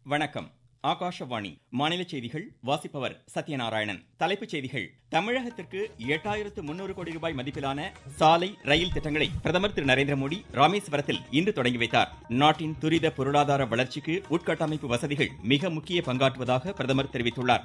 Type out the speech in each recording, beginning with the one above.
வணக்கம் ஆகாஷவாணி மாநில செய்திகள் வாசிப்பவர் சத்யநாராயணன் தலைப்புச் செய்திகள் தமிழகத்திற்கு எட்டாயிரத்து முன்னூறு கோடி ரூபாய் மதிப்பிலான சாலை ரயில் திட்டங்களை பிரதமர் திரு நரேந்திர மோடி ராமேஸ்வரத்தில் இன்று தொடங்கி வைத்தார் நாட்டின் துரித பொருளாதார வளர்ச்சிக்கு உட்கட்டமைப்பு வசதிகள் மிக முக்கிய பங்காற்றுவதாக பிரதமர் தெரிவித்துள்ளார்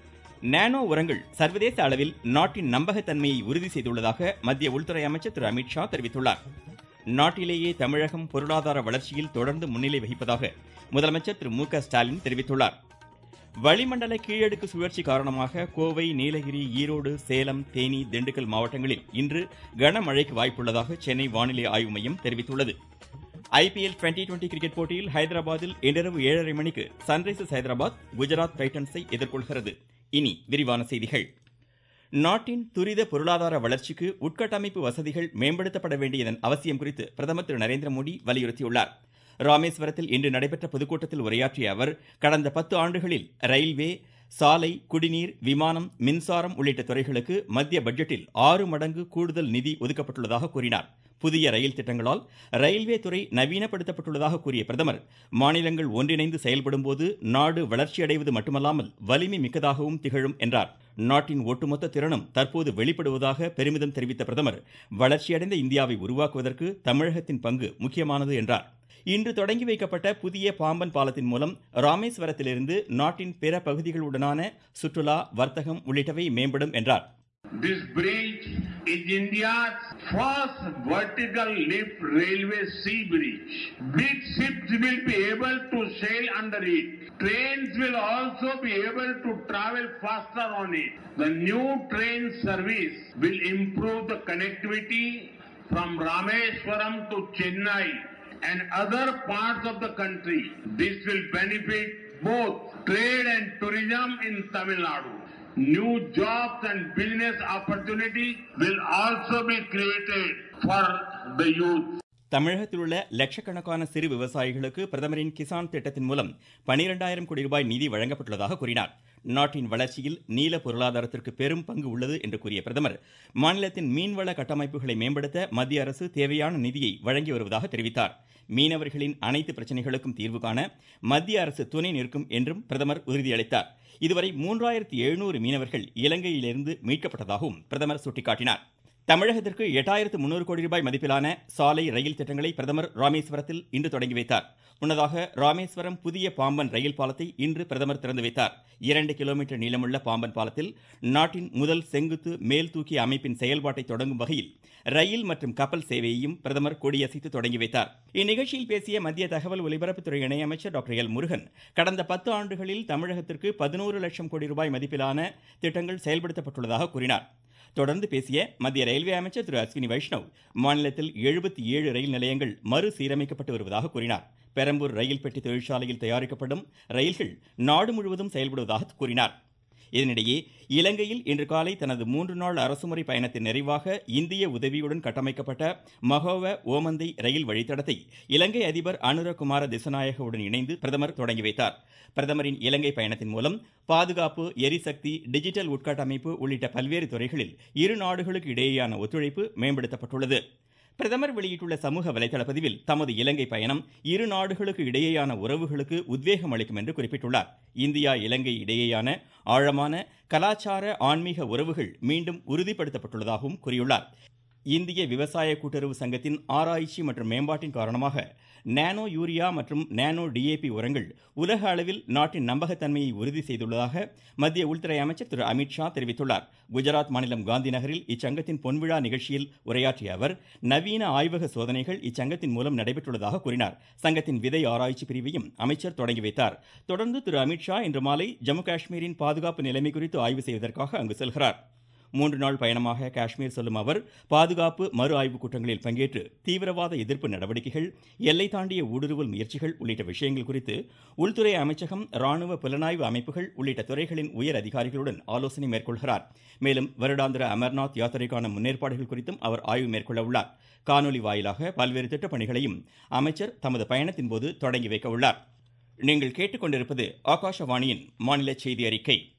நானோ உரங்கள் சர்வதேச அளவில் நாட்டின் நம்பகத்தன்மையை உறுதி செய்துள்ளதாக மத்திய உள்துறை அமைச்சர் திரு அமித்ஷா தெரிவித்துள்ளார் நாட்டிலேயே தமிழகம் பொருளாதார வளர்ச்சியில் தொடர்ந்து முன்னிலை வகிப்பதாக முதலமைச்சர் திரு மு க ஸ்டாலின் தெரிவித்துள்ளார் வளிமண்டல கீழடுக்கு சுழற்சி காரணமாக கோவை நீலகிரி ஈரோடு சேலம் தேனி திண்டுக்கல் மாவட்டங்களில் இன்று கனமழைக்கு வாய்ப்புள்ளதாக சென்னை வானிலை ஆய்வு மையம் தெரிவித்துள்ளது ஐபிஎல் டுவெண்டி டுவெண்டி கிரிக்கெட் போட்டியில் ஹைதராபாத்தில் இன்றிரவு ஏழரை மணிக்கு சன்ரைசர்ஸ் ஹைதராபாத் குஜராத் டைட்டன்ஸை எதிர்கொள்கிறது இனி விரிவான செய்திகள் நாட்டின் துரித பொருளாதார வளர்ச்சிக்கு உட்கட்டமைப்பு வசதிகள் மேம்படுத்தப்பட வேண்டியதன் அவசியம் குறித்து பிரதமர் திரு நரேந்திர மோடி வலியுறுத்தியுள்ளார் ராமேஸ்வரத்தில் இன்று நடைபெற்ற பொதுக்கூட்டத்தில் உரையாற்றிய அவர் கடந்த பத்து ஆண்டுகளில் ரயில்வே சாலை குடிநீர் விமானம் மின்சாரம் உள்ளிட்ட துறைகளுக்கு மத்திய பட்ஜெட்டில் ஆறு மடங்கு கூடுதல் நிதி ஒதுக்கப்பட்டுள்ளதாக கூறினார் புதிய ரயில் திட்டங்களால் ரயில்வே துறை நவீனப்படுத்தப்பட்டுள்ளதாக கூறிய பிரதமர் மாநிலங்கள் ஒன்றிணைந்து செயல்படும்போது நாடு வளர்ச்சியடைவது மட்டுமல்லாமல் வலிமை மிக்கதாகவும் திகழும் என்றார் நாட்டின் ஒட்டுமொத்த திறனும் தற்போது வெளிப்படுவதாக பெருமிதம் தெரிவித்த பிரதமர் வளர்ச்சியடைந்த இந்தியாவை உருவாக்குவதற்கு தமிழகத்தின் பங்கு முக்கியமானது என்றார் இன்று தொடங்கி வைக்கப்பட்ட புதிய பாம்பன் பாலத்தின் மூலம் ராமேஸ்வரத்திலிருந்து நாட்டின் பிற பகுதிகளுடனான சுற்றுலா வர்த்தகம் உள்ளிட்டவை மேம்படும் என்றார் This bridge is India's first vertical lift railway sea bridge. Big ships will be able to sail under it. Trains will also be able to travel faster on it. The new train service will improve the connectivity from Rameswaram to Chennai and other parts of the country. This will benefit both trade and tourism in Tamil Nadu. New jobs and business opportunities will also be created for the youth. தமிழகத்தில் உள்ள லட்சக்கணக்கான சிறு விவசாயிகளுக்கு பிரதமரின் கிசான் திட்டத்தின் மூலம் பனிரெண்டாயிரம் கோடி ரூபாய் நிதி வழங்கப்பட்டுள்ளதாக கூறினார் நாட்டின் வளர்ச்சியில் நீல பொருளாதாரத்திற்கு பெரும் பங்கு உள்ளது என்று கூறிய பிரதமர் மாநிலத்தின் மீன்வள கட்டமைப்புகளை மேம்படுத்த மத்திய அரசு தேவையான நிதியை வழங்கி வருவதாக தெரிவித்தார் மீனவர்களின் அனைத்து பிரச்சனைகளுக்கும் தீர்வு காண மத்திய அரசு துணை நிற்கும் என்றும் பிரதமர் உறுதியளித்தார் இதுவரை மூன்றாயிரத்தி எழுநூறு மீனவர்கள் இலங்கையிலிருந்து மீட்கப்பட்டதாகவும் பிரதமர் சுட்டிக்காட்டினார் தமிழகத்திற்கு எட்டாயிரத்து முன்னூறு கோடி ரூபாய் மதிப்பிலான சாலை ரயில் திட்டங்களை பிரதமர் ராமேஸ்வரத்தில் இன்று தொடங்கி வைத்தார் முன்னதாக ராமேஸ்வரம் புதிய பாம்பன் ரயில் பாலத்தை இன்று பிரதமர் திறந்து வைத்தார் இரண்டு கிலோமீட்டர் நீளமுள்ள பாம்பன் பாலத்தில் நாட்டின் முதல் செங்குத்து மேல் தூக்கிய அமைப்பின் செயல்பாட்டை தொடங்கும் வகையில் ரயில் மற்றும் கப்பல் சேவையையும் பிரதமர் கொடியசைத்து தொடங்கி வைத்தார் இந்நிகழ்ச்சியில் பேசிய மத்திய தகவல் ஒலிபரப்புத்துறை இணையமைச்சர் டாக்டர் எல் முருகன் கடந்த பத்து ஆண்டுகளில் தமிழகத்திற்கு பதினோரு லட்சம் கோடி ரூபாய் மதிப்பிலான திட்டங்கள் செயல்படுத்தப்பட்டுள்ளதாக கூறினார் தொடர்ந்து பேசிய மத்திய ரயில்வே அமைச்சர் திரு அஸ்வினி வைஷ்ணவ் மாநிலத்தில் எழுபத்தி ஏழு ரயில் நிலையங்கள் மறுசீரமைக்கப்பட்டு வருவதாக கூறினார் பெரம்பூர் ரயில் பெட்டி தொழிற்சாலையில் தயாரிக்கப்படும் ரயில்கள் நாடு முழுவதும் செயல்படுவதாக கூறினார் இதனிடையே இலங்கையில் இன்று காலை தனது மூன்று நாள் அரசுமுறை பயணத்தின் நிறைவாக இந்திய உதவியுடன் கட்டமைக்கப்பட்ட மகோவ ஓமந்தை ரயில் வழித்தடத்தை இலங்கை அதிபர் அனுரகுமார திசநாயகவுடன் இணைந்து பிரதமர் தொடங்கி வைத்தார் பிரதமரின் இலங்கை பயணத்தின் மூலம் பாதுகாப்பு எரிசக்தி டிஜிட்டல் உட்கட்டமைப்பு உள்ளிட்ட பல்வேறு துறைகளில் இரு நாடுகளுக்கு இடையேயான ஒத்துழைப்பு மேம்படுத்தப்பட்டுள்ளது பிரதமர் வெளியிட்டுள்ள சமூக வலைதள பதிவில் தமது இலங்கை பயணம் இரு நாடுகளுக்கு இடையேயான உறவுகளுக்கு உத்வேகம் அளிக்கும் என்று குறிப்பிட்டுள்ளார் இந்தியா இலங்கை இடையேயான ஆழமான கலாச்சார ஆன்மீக உறவுகள் மீண்டும் உறுதிப்படுத்தப்பட்டுள்ளதாகவும் கூறியுள்ளார் இந்திய விவசாய கூட்டுறவு சங்கத்தின் ஆராய்ச்சி மற்றும் மேம்பாட்டின் காரணமாக நானோ யூரியா மற்றும் நானோ டிஏபி உரங்கள் உலக அளவில் நாட்டின் நம்பகத்தன்மையை உறுதி செய்துள்ளதாக மத்திய உள்துறை அமைச்சர் திரு அமித்ஷா தெரிவித்துள்ளார் குஜராத் மாநிலம் காந்தி நகரில் இச்சங்கத்தின் பொன்விழா நிகழ்ச்சியில் உரையாற்றிய அவர் நவீன ஆய்வக சோதனைகள் இச்சங்கத்தின் மூலம் நடைபெற்றுள்ளதாக கூறினார் சங்கத்தின் விதை ஆராய்ச்சி பிரிவையும் அமைச்சர் தொடங்கி வைத்தார் தொடர்ந்து திரு அமித்ஷா இன்று மாலை ஜம்மு காஷ்மீரின் பாதுகாப்பு நிலைமை குறித்து ஆய்வு செய்வதற்காக அங்கு செல்கிறார் மூன்று நாள் பயணமாக காஷ்மீர் செல்லும் அவர் பாதுகாப்பு மறு ஆய்வுக் கூட்டங்களில் பங்கேற்று தீவிரவாத எதிர்ப்பு நடவடிக்கைகள் எல்லை தாண்டிய ஊடுருவல் முயற்சிகள் உள்ளிட்ட விஷயங்கள் குறித்து உள்துறை அமைச்சகம் ராணுவ புலனாய்வு அமைப்புகள் உள்ளிட்ட துறைகளின் உயர் அதிகாரிகளுடன் ஆலோசனை மேற்கொள்கிறார் மேலும் வருடாந்திர அமர்நாத் யாத்திரைக்கான முன்னேற்பாடுகள் குறித்தும் அவர் ஆய்வு மேற்கொள்ள உள்ளார் காணொலி வாயிலாக பல்வேறு திட்டப்பணிகளையும் அமைச்சர் தமது பயணத்தின் போது தொடங்கி வைக்க உள்ளார் நீங்கள் கேட்டுக்கொண்டிருப்பது ஆகாஷவாணியின் மாநில செய்தி அறிக்கை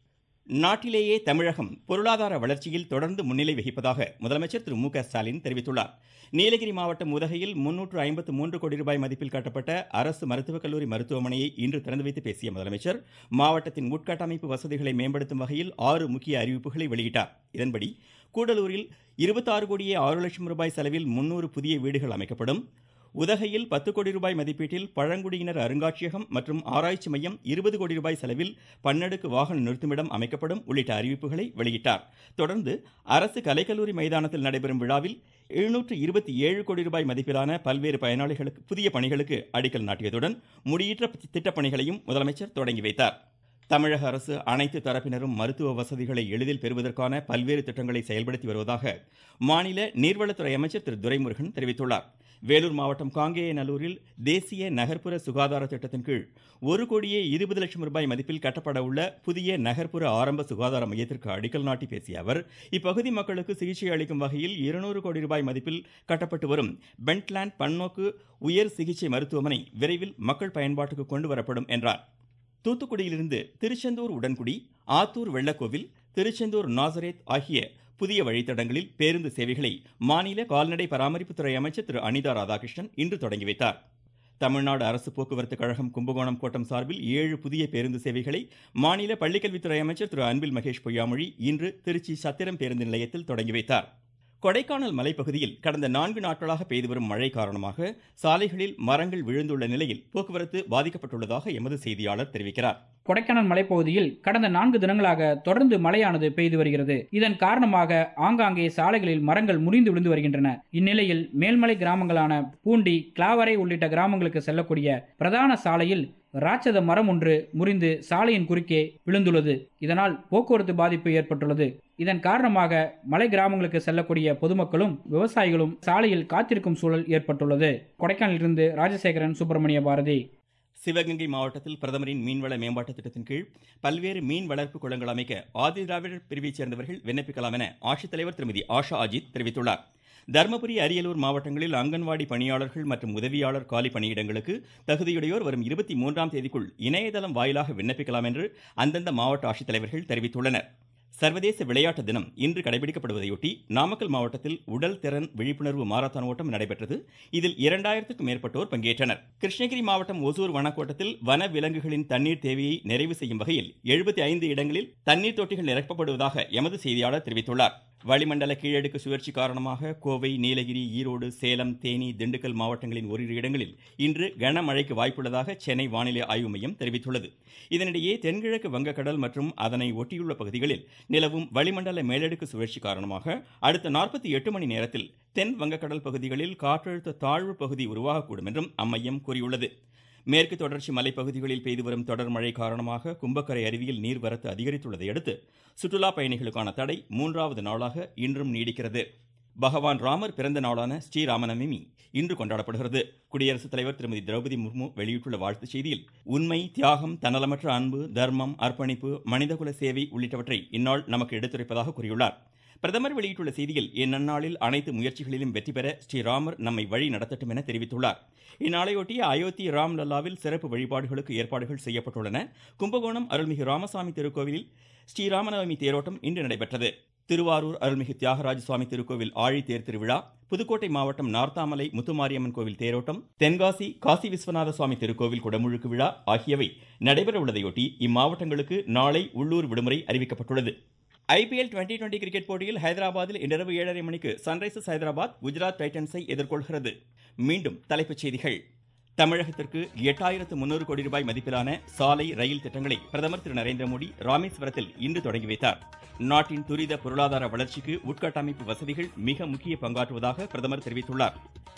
நாட்டிலேயே தமிழகம் பொருளாதார வளர்ச்சியில் தொடர்ந்து முன்னிலை வகிப்பதாக முதலமைச்சர் திரு மு க ஸ்டாலின் தெரிவித்துள்ளார் நீலகிரி மாவட்டம் உதகையில் முன்னூற்று ஐம்பத்து மூன்று கோடி ரூபாய் மதிப்பில் கட்டப்பட்ட அரசு மருத்துவக் கல்லூரி மருத்துவமனையை இன்று திறந்து வைத்து பேசிய முதலமைச்சர் மாவட்டத்தின் உட்கட்டமைப்பு வசதிகளை மேம்படுத்தும் வகையில் ஆறு முக்கிய அறிவிப்புகளை வெளியிட்டார் இதன்படி கூடலூரில் இருபத்தாறு கோடியே ஆறு லட்சம் ரூபாய் செலவில் முன்னூறு புதிய வீடுகள் அமைக்கப்படும் உதகையில் பத்து கோடி ரூபாய் மதிப்பீட்டில் பழங்குடியினர் அருங்காட்சியகம் மற்றும் ஆராய்ச்சி மையம் இருபது கோடி ரூபாய் செலவில் பன்னடுக்கு வாகன நிறுத்துமிடம் அமைக்கப்படும் உள்ளிட்ட அறிவிப்புகளை வெளியிட்டார் தொடர்ந்து அரசு கலைக்கல்லூரி மைதானத்தில் நடைபெறும் விழாவில் எழுநூற்று இருபத்தி ஏழு கோடி ரூபாய் மதிப்பிலான பல்வேறு பயனாளிகளுக்கு புதிய பணிகளுக்கு அடிக்கல் நாட்டியதுடன் முடியற்ற திட்டப்பணிகளையும் முதலமைச்சர் தொடங்கி வைத்தார் தமிழக அரசு அனைத்து தரப்பினரும் மருத்துவ வசதிகளை எளிதில் பெறுவதற்கான பல்வேறு திட்டங்களை செயல்படுத்தி வருவதாக மாநில நீர்வளத்துறை அமைச்சர் திரு துரைமுருகன் தெரிவித்துள்ளார் வேலூர் மாவட்டம் காங்கேயநல்லூரில் தேசிய நகர்ப்புற சுகாதார திட்டத்தின் கீழ் ஒரு கோடியே இருபது லட்சம் ரூபாய் மதிப்பில் கட்டப்பட உள்ள புதிய நகர்ப்புற ஆரம்ப சுகாதார மையத்திற்கு அடிக்கல் நாட்டி பேசிய அவர் இப்பகுதி மக்களுக்கு சிகிச்சை அளிக்கும் வகையில் இருநூறு கோடி ரூபாய் மதிப்பில் கட்டப்பட்டு வரும் பென்ட்லேண்ட் பன்னோக்கு உயர் சிகிச்சை மருத்துவமனை விரைவில் மக்கள் பயன்பாட்டுக்கு கொண்டு வரப்படும் என்றார் தூத்துக்குடியிலிருந்து திருச்செந்தூர் உடன்குடி ஆத்தூர் வெள்ளக்கோவில் திருச்செந்தூர் நாசரேத் ஆகிய புதிய வழித்தடங்களில் பேருந்து சேவைகளை மாநில கால்நடை பராமரிப்புத்துறை அமைச்சர் திரு அனிதா ராதாகிருஷ்ணன் இன்று தொடங்கி வைத்தார் தமிழ்நாடு அரசு போக்குவரத்து கழகம் கும்பகோணம் கோட்டம் சார்பில் ஏழு புதிய பேருந்து சேவைகளை மாநில பள்ளிக்கல்வித்துறை அமைச்சர் திரு அன்பில் மகேஷ் பொய்யாமொழி இன்று திருச்சி சத்திரம் பேருந்து நிலையத்தில் தொடங்கி வைத்தார் கொடைக்கானல் மலைப்பகுதியில் கடந்த நான்கு நாட்களாக பெய்து வரும் மழை காரணமாக சாலைகளில் மரங்கள் விழுந்துள்ள நிலையில் போக்குவரத்து பாதிக்கப்பட்டுள்ளதாக எமது செய்தியாளர் தெரிவிக்கிறார் கொடைக்கானல் மலைப்பகுதியில் கடந்த நான்கு தினங்களாக தொடர்ந்து மழையானது பெய்து வருகிறது இதன் காரணமாக ஆங்காங்கே சாலைகளில் மரங்கள் முறிந்து விழுந்து வருகின்றன இந்நிலையில் மேல்மலை கிராமங்களான பூண்டி கிளாவரை உள்ளிட்ட கிராமங்களுக்கு செல்லக்கூடிய பிரதான சாலையில் ராட்சத மரம் ஒன்று முறிந்து சாலையின் குறுக்கே விழுந்துள்ளது இதனால் போக்குவரத்து பாதிப்பு ஏற்பட்டுள்ளது இதன் காரணமாக மலை கிராமங்களுக்கு செல்லக்கூடிய பொதுமக்களும் விவசாயிகளும் சாலையில் காத்திருக்கும் சூழல் ஏற்பட்டுள்ளது கொடைக்கானலிலிருந்து ராஜசேகரன் சுப்பிரமணிய பாரதி சிவகங்கை மாவட்டத்தில் பிரதமரின் மீன்வள மேம்பாட்டு திட்டத்தின் கீழ் பல்வேறு மீன் வளர்ப்பு குளங்கள் அமைக்க ஆதிதிராவிடர் பிரிவைச் சேர்ந்தவர்கள் விண்ணப்பிக்கலாம் என ஆட்சித்தலைவர் திருமதி ஆஷா அஜித் தெரிவித்துள்ளார் தருமபுரி அரியலூர் மாவட்டங்களில் அங்கன்வாடி பணியாளர்கள் மற்றும் உதவியாளர் காலி பணியிடங்களுக்கு தகுதியுடையோர் வரும் இருபத்தி மூன்றாம் தேதிக்குள் இணையதளம் வாயிலாக விண்ணப்பிக்கலாம் என்று அந்தந்த மாவட்ட ஆட்சித்தலைவர்கள் தெரிவித்துள்ளனர் சர்வதேச விளையாட்டு தினம் இன்று கடைபிடிக்கப்படுவதையொட்டி நாமக்கல் மாவட்டத்தில் உடல் திறன் விழிப்புணர்வு மாரத்தான் ஓட்டம் நடைபெற்றது இதில் இரண்டாயிரத்துக்கும் மேற்பட்டோர் பங்கேற்றனர் கிருஷ்ணகிரி மாவட்டம் ஒசூர் வனக்கோட்டத்தில் வன விலங்குகளின் தண்ணீர் தேவையை நிறைவு செய்யும் வகையில் எழுபத்தி ஐந்து இடங்களில் தண்ணீர் தொட்டிகள் நிரப்பப்படுவதாக எமது செய்தியாளர் தெரிவித்துள்ளார் வளிமண்டல கீழடுக்கு சுழற்சி காரணமாக கோவை நீலகிரி ஈரோடு சேலம் தேனி திண்டுக்கல் மாவட்டங்களின் ஓரிரு இடங்களில் இன்று கனமழைக்கு வாய்ப்புள்ளதாக சென்னை வானிலை ஆய்வு மையம் தெரிவித்துள்ளது இதனிடையே தென்கிழக்கு வங்கக்கடல் மற்றும் அதனை ஒட்டியுள்ள பகுதிகளில் நிலவும் வளிமண்டல மேலடுக்கு சுழற்சி காரணமாக அடுத்த நாற்பத்தி எட்டு மணி நேரத்தில் தென் வங்கக்கடல் பகுதிகளில் காற்றழுத்த தாழ்வு பகுதி உருவாகக்கூடும் என்றும் அம்மையம் கூறியுள்ளது மேற்கு தொடர்ச்சி மலைப்பகுதிகளில் பெய்து வரும் தொடர் மழை காரணமாக கும்பக்கரை அருவியில் நீர்வரத்து அதிகரித்துள்ளதை அடுத்து சுற்றுலா பயணிகளுக்கான தடை மூன்றாவது நாளாக இன்றும் நீடிக்கிறது பகவான் ராமர் பிறந்த நாளான ஸ்ரீராமநவமி இன்று கொண்டாடப்படுகிறது குடியரசுத் தலைவர் திருமதி திரௌபதி முர்மு வெளியிட்டுள்ள வாழ்த்துச் செய்தியில் உண்மை தியாகம் தன்னலமற்ற அன்பு தர்மம் அர்ப்பணிப்பு மனிதகுல சேவை உள்ளிட்டவற்றை இந்நாள் நமக்கு எடுத்துரைப்பதாக கூறியுள்ளார் பிரதமர் வெளியிட்டுள்ள செய்தியில் இந்நன்னாளில் அனைத்து முயற்சிகளிலும் வெற்றி பெற ஸ்ரீராமர் நம்மை வழி நடத்தட்டும் என தெரிவித்துள்ளார் இந்நாளையொட்டி அயோத்தி ராம்லல்லாவில் சிறப்பு வழிபாடுகளுக்கு ஏற்பாடுகள் செய்யப்பட்டுள்ளன கும்பகோணம் அருள்மிகு ராமசாமி திருக்கோவிலில் ஸ்ரீராமநவமி தேரோட்டம் இன்று நடைபெற்றது திருவாரூர் அருள்மிகு தியாகராஜ சுவாமி திருக்கோவில் ஆழி தேர் திருவிழா புதுக்கோட்டை மாவட்டம் நார்த்தாமலை முத்துமாரியம்மன் கோவில் தேரோட்டம் தென்காசி காசி விஸ்வநாத சுவாமி திருக்கோவில் குடமுழுக்கு விழா ஆகியவை நடைபெற உள்ளதையொட்டி இம்மாவட்டங்களுக்கு நாளை உள்ளூர் விடுமுறை அறிவிக்கப்பட்டுள்ளது ஐபிஎல் டுவெண்டி டுவெண்டி கிரிக்கெட் போட்டியில் ஹைதராபாத்தில் இன்றிரவு ஏழரை மணிக்கு சன்ரைசர்ஸ் ஹைதராபாத் குஜராத் டைட்டன்ஸை எதிர்கொள்கிறது மீண்டும் தலைப்புச் செய்திகள் தமிழகத்திற்கு எட்டாயிரத்து முன்னூறு கோடி ரூபாய் மதிப்பிலான சாலை ரயில் திட்டங்களை பிரதமர் திரு நரேந்திர மோடி ராமேஸ்வரத்தில் இன்று தொடங்கி வைத்தார் நாட்டின் துரித பொருளாதார வளர்ச்சிக்கு உட்கட்டமைப்பு வசதிகள் மிக முக்கிய பங்காற்றுவதாக பிரதமர் தெரிவித்துள்ளார்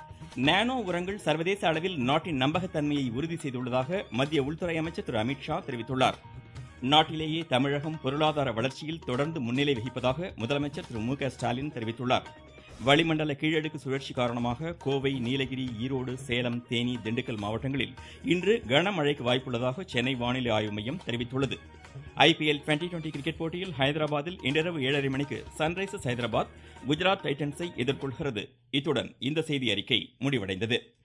நானோ உரங்கள் சர்வதேச அளவில் நாட்டின் நம்பகத்தன்மையை உறுதி செய்துள்ளதாக மத்திய உள்துறை அமைச்சர் திரு அமித்ஷா தெரிவித்துள்ளார் நாட்டிலேயே தமிழகம் பொருளாதார வளர்ச்சியில் தொடர்ந்து முன்னிலை வகிப்பதாக முதலமைச்சர் திரு மு க ஸ்டாலின் தெரிவித்துள்ளார் வளிமண்டல கீழடுக்கு சுழற்சி காரணமாக கோவை நீலகிரி ஈரோடு சேலம் தேனி திண்டுக்கல் மாவட்டங்களில் இன்று கனமழைக்கு வாய்ப்புள்ளதாக சென்னை வானிலை ஆய்வு மையம் தெரிவித்துள்ளது ஐபிஎல் டுவெண்டி டுவெண்டி கிரிக்கெட் போட்டியில் ஹைதராபாத்தில் இன்றிரவு ஏழரை மணிக்கு சன்ரைசர்ஸ் ஹைதராபாத் குஜராத் டைட்டன்ஸை எதிர்கொள்கிறது இத்துடன் இந்த செய்தி அறிக்கை முடிவடைந்தது